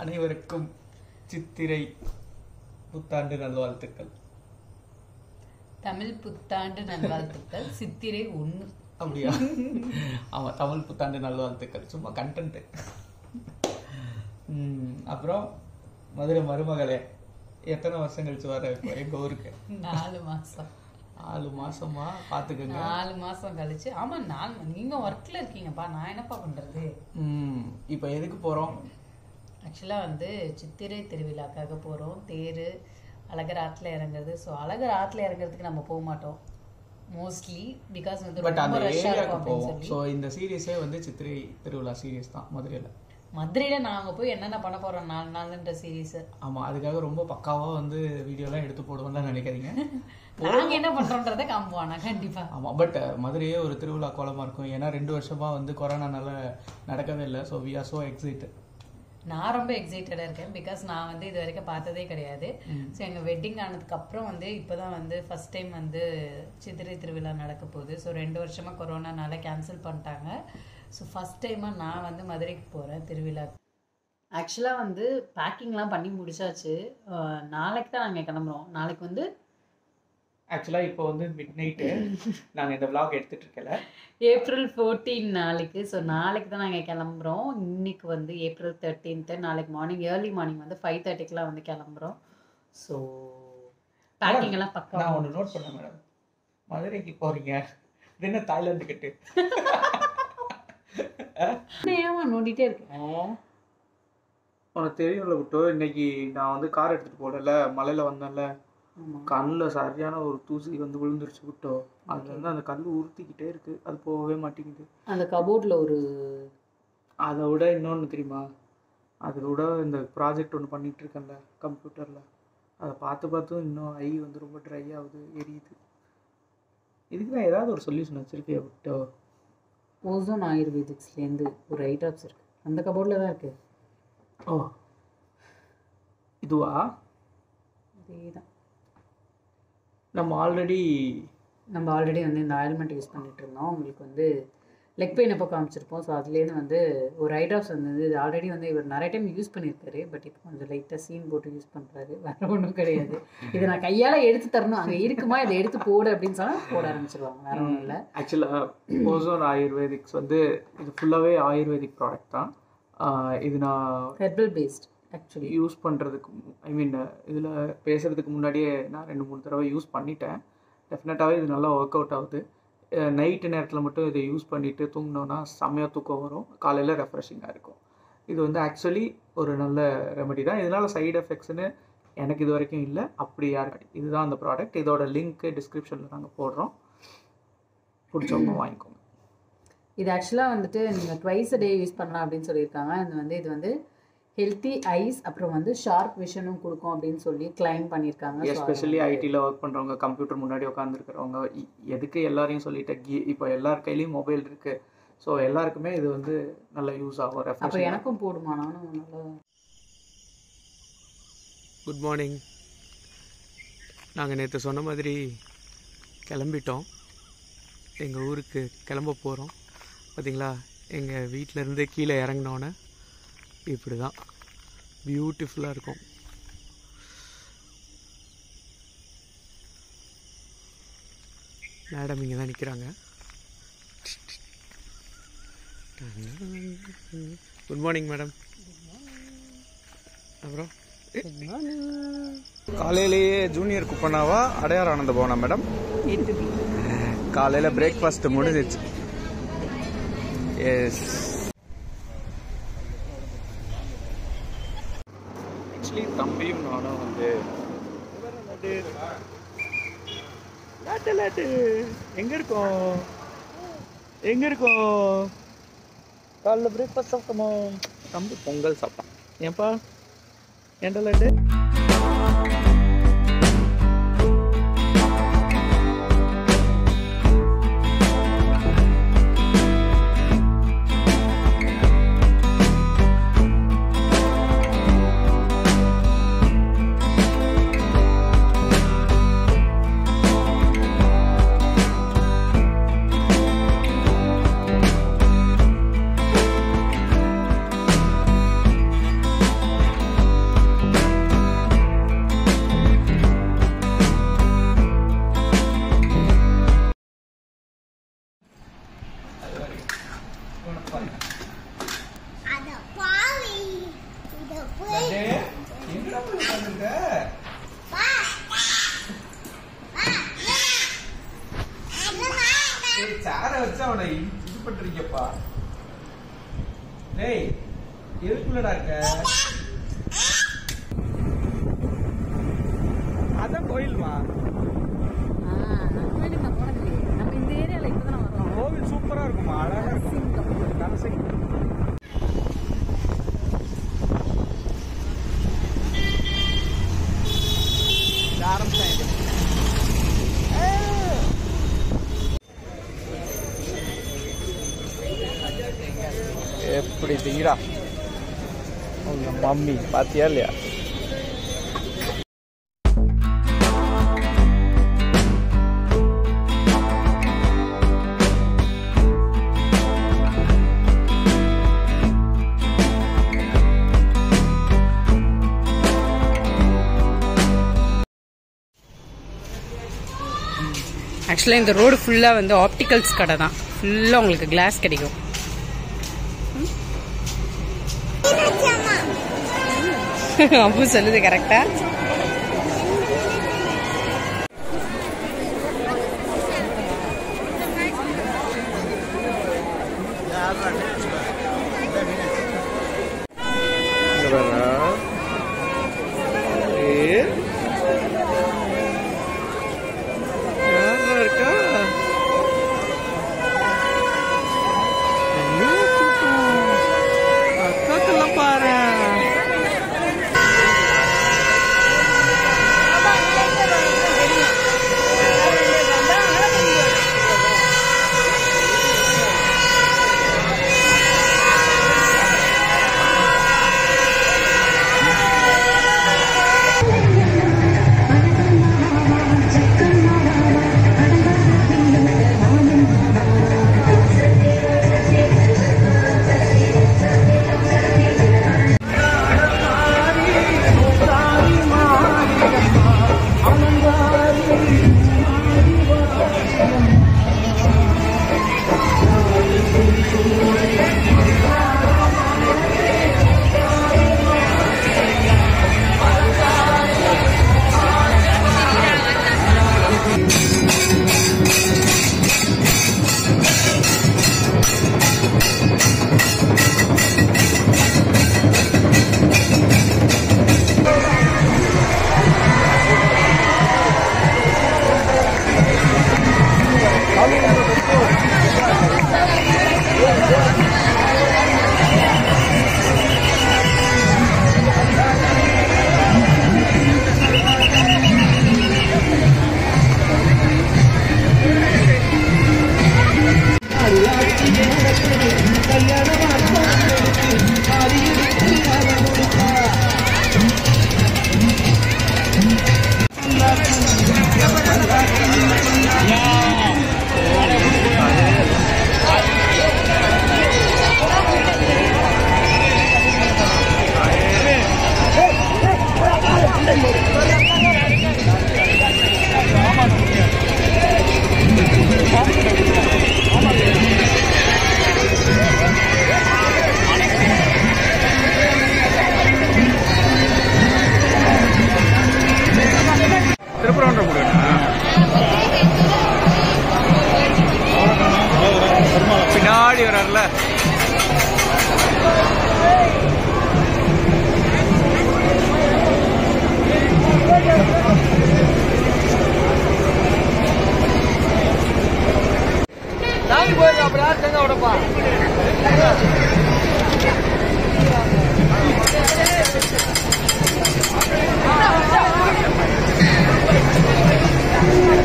அனைவருக்கும் சித்திரை புத்தாண்டு நல்வாழ்த்துக்கள் தமிழ் புத்தாண்டு நல்வாழ்த்துக்கள் சித்திரை ஒன்று அப்படியா ஆமா தமிழ் புத்தாண்டு நல்வாழ்த்துக்கள் சும்மா கண்டென்ட் அப்புறம் மதுரை மருமகளே எத்தனை வருஷம் கழிச்சு வர இப்போ எங்க ஊருக்கு நாலு மாசம் நாலு மாசமா பாத்துக்கோங்க நாலு மாசம் கழிச்சு ஆமா நாலு நீங்க ஒர்க்ல இருக்கீங்கப்பா நான் என்னப்பா பண்றது ம் இப்போ எதுக்கு போறோம் ஆக்சுவலா வந்து சித்திரை திருவிழாக்காக போறோம் தேரு அழகர் ஆத்துல இறங்குறது ஸோ அழகர் ஆத்துல இறங்குறதுக்கு நம்ம போக மாட்டோம் மோஸ்ட்லி பிகாஸ் வந்து பட் அந்த ரொம்ப ரஷ்ஷா இருக்கும் ஏரியாவுக்கு அப்படின்னு போவோம் சொல்லி ஸோ இந்த சீரியஸே வந்து சித்திரை திருவிழா சீரியஸ் தான் மதுரையில் மதுரையில நாங்க போய் என்னென்ன பண்ண போறோம் நாலு நாளுன்ற சீரீஸ் ஆமா அதுக்காக ரொம்ப பக்காவா வந்து வீடியோலாம் எடுத்து போடுவோம்லாம் நினைக்காதீங்க நாங்க என்ன பண்றோன்றதை காம்புவானா கண்டிப்பா ஆமா பட் மதுரையே ஒரு திருவிழா கோலமா இருக்கும் ஏன்னா ரெண்டு வருஷமா வந்து கொரோனானால நடக்கவே இல்லை so we are so excite நான் ரொம்ப எக்ஸைட்டடாக இருக்கேன் பிகாஸ் நான் வந்து இது வரைக்கும் பார்த்ததே கிடையாது ஸோ எங்கள் வெட்டிங் ஆனதுக்கு அப்புறம் வந்து இப்போதான் வந்து ஃபர்ஸ்ட் டைம் வந்து சித்திரை திருவிழா நடக்க போகுது ஸோ ரெண்டு வருஷமா கொரோனானால கேன்சல் பண்ணிட்டாங்க ஸோ ஃபர்ஸ்ட் டைமாக நான் வந்து மதுரைக்கு போகிறேன் திருவிழா ஆக்சுவலாக வந்து பேக்கிங்லாம் பண்ணி முடிச்சாச்சு அஹ் நாளைக்கு தான் நாங்கள் கிளம்புறோம் நாளைக்கு வந்து ஆக்சுவலா இப்போ வந்து மிட் நைட்டு நாங்க இந்த vlog எடுத்துட்டு இருக்கல ஏப்ரல் ஃபோர்டீன் நாளைக்கு ஸோ நாளைக்கு தான் நாங்கள் கிளம்புறோம் இன்னைக்கு வந்து ஏப்ரல் தேர்ட்டீன்த்து நாளைக்கு மார்னிங் ஏர்லி மார்னிங் வந்து ஃபைவ் தேர்ட்டிக்கெலாம் வந்து கிளம்புறோம் ஸோ பேக்கிங் எல்லாம் பக்கம் நான் ஒன்று நோட் பண்ணேன் மேடம் மதுரைக்கு போறீங்க இது என்ன தாய்லாந்து கட்டு ஏமா நோண்டிட்டே இருக்கேன் உனக்கு தெரியும்ல விட்டோ இன்னைக்கு நான் வந்து கார் எடுத்துட்டு போடல மலையில வந்தேன்ல ஆமா கண்ணில் சரியான ஒரு தூசி வந்து விழுந்துருச்சு விட்டோ அதுல இருந்து அந்த கல் உறுத்திக்கிட்டே இருக்கு அது போகவே மாட்டேங்குது அந்த கபோர்டில் ஒரு அதை விட இன்னொன்று தெரியுமா அதை விட இந்த ப்ராஜெக்ட் ஒன்று பண்ணிட்டு இருக்கேன்ல கம்ப்யூட்டரில் அதை பார்த்து பார்த்தும் இன்னும் ஐ வந்து ரொம்ப ட்ரை ஆகுது எரியுது இதுக்கு நான் ஏதாவது ஒரு சொல்யூஷன் வச்சிருக்கேன் விட்டோ ஓசோன் ஆயுர்வேதிக்ஸ்லேருந்து ஒரு ஐட்டம்ஸ் இருக்கு அந்த கபோர்டில் தான் இருக்கு ஓ இதுவா அதே தான் நம்ம ஆல்ரெடி நம்ம ஆல்ரெடி வந்து இந்த ஆயில்மெண்ட் யூஸ் பண்ணிட்டு இருந்தோம் உங்களுக்கு வந்து லெக் பெயின் எப்போ காமிச்சிருப்போம் ஸோ அதுலேருந்து வந்து ஒரு ஐட்ராப்ஸ் வந்தது இது ஆல்ரெடி வந்து இவர் நிறைய டைம் யூஸ் பண்ணியிருக்காரு பட் இப்போ கொஞ்சம் லைட்டாக சீன் போட்டு யூஸ் பண்ணுறாரு வேற ஒன்றும் கிடையாது இதை நான் கையால் எடுத்து தரணும் அங்கே இருக்குமா இதை எடுத்து போடு அப்படின்னு சொன்னால் போட ஆரம்பிச்சிருவாங்க வேற ஒன்றும் இல்லை ஆக்சுவலாக ஓசோன் ஆயுர்வேதிக்ஸ் வந்து இது ஃபுல்லாகவே ஆயுர்வேதிக் ப்ராடக்ட் தான் ஆஹ் இது நான் ஹெர்பல் பேஸ்ட் ஆக்சுவலி யூஸ் பண்ணுறதுக்கு ஐ மீன் இதில் பேசுகிறதுக்கு முன்னாடியே நான் ரெண்டு மூணு தடவை யூஸ் பண்ணிட்டேன் டெஃபினட்டாகவே இது நல்லா ஒர்க் அவுட் ஆகுது நைட்டு நேரத்தில் மட்டும் இதை யூஸ் பண்ணிவிட்டு தூங்கினோன்னா செம்மையாக தூக்கம் வரும் காலையில் ரெஃப்ரெஷிங்காக இருக்கும் இது வந்து ஆக்சுவலி ஒரு நல்ல ரெமெடி தான் இதனால் சைடு எஃபெக்ட்ஸ்னு எனக்கு இது வரைக்கும் இல்லை அப்படி யார் இதுதான் அந்த ப்ராடக்ட் இதோட லிங்க்கு டிஸ்கிரிப்ஷனில் நாங்கள் போடுறோம் பிடிச்சவங்க வாங்கிக்கோங்க இது ஆக்சுவலாக வந்துட்டு நீங்கள் ட்வைஸ் டே யூஸ் பண்ணலாம் அப்படின்னு சொல்லியிருக்காங்க அது வந்து இது வந்து ஹெல்த்தி ஐஸ் அப்புறம் வந்து ஷார்ப் விஷனும் கொடுக்கும் அப்படின்னு சொல்லி கிளைம் பண்ணியிருக்காங்க So, எஸ்பெஷலி ஐடியில் ஒர்க் பண்ணுறவங்க கம்ப்யூட்டர் முன்னாடி உட்காந்துருக்கிறவங்க எதுக்கு எல்லாரையும் சொல்லிட்டேன் கி இப்போ எல்லார் கையிலையும் மொபைல் இருக்குது ஸோ எல்லாருக்குமே இது வந்து நல்ல யூஸ் ஆகும் அப்போ ரெஃப்ரெஷ் எனக்கும் போடுமா நானும் நல்லா குட் மார்னிங் நாங்கள் நேற்று சொன்ன மாதிரி கிளம்பிட்டோம் எங்கள் ஊருக்கு கிளம்ப போகிறோம் பார்த்தீங்களா எங்கள் வீட்டிலேருந்து கீழே இறங்கினோன்னே இப்படி தான் பியூட்டிஃபுல்லாக இருக்கும் மேடம் இங்கே தான் நிற்கிறாங்க குட் மார்னிங் மேடம் அப்புறம் காலையிலேயே ஜூனியர் குப்பனாவா அடையார் ஆனந்த பவனா மேடம் காலையில் பிரேக்ஃபாஸ்ட் முடிஞ்சிச்சு எஸ் ஆக்சுவலி தம்பியும் நானும் வந்து லாட்டு லாட்டு எங்க இருக்கோம் எங்க இருக்கோம் காலைல பிரேக்ஃபாஸ்ட் சாப்பிட்டோமோ தம்பி பொங்கல் சாப்பிட்டான் ஏன்பா ஏன்டா லட்டு அப்படிங்கிறா உங்க மம்மி பாத்தியா இல்லையா ஆக்சுவலாக இந்த ரோடு ஃபுல்லாக வந்து ஆப்டிகல்ஸ் கடை தான் ஃபுல்லாக உங்களுக்கு கிளாஸ் கிடைக்கும் அப்பு சொல்லுது கரெக்டா இங்க பாருங்க. ஏ. யாரா இருக்கா? ஐயோ, கூட்டம். அக்காக்கெல்லாம் பாரேன். திருப்பரங்குன்றம் முருகனா? பின்னாடி வர்றாருல தாண்டி போயிருக்கா அப்படி யார் சேர்ந்தா விடப்பா Thank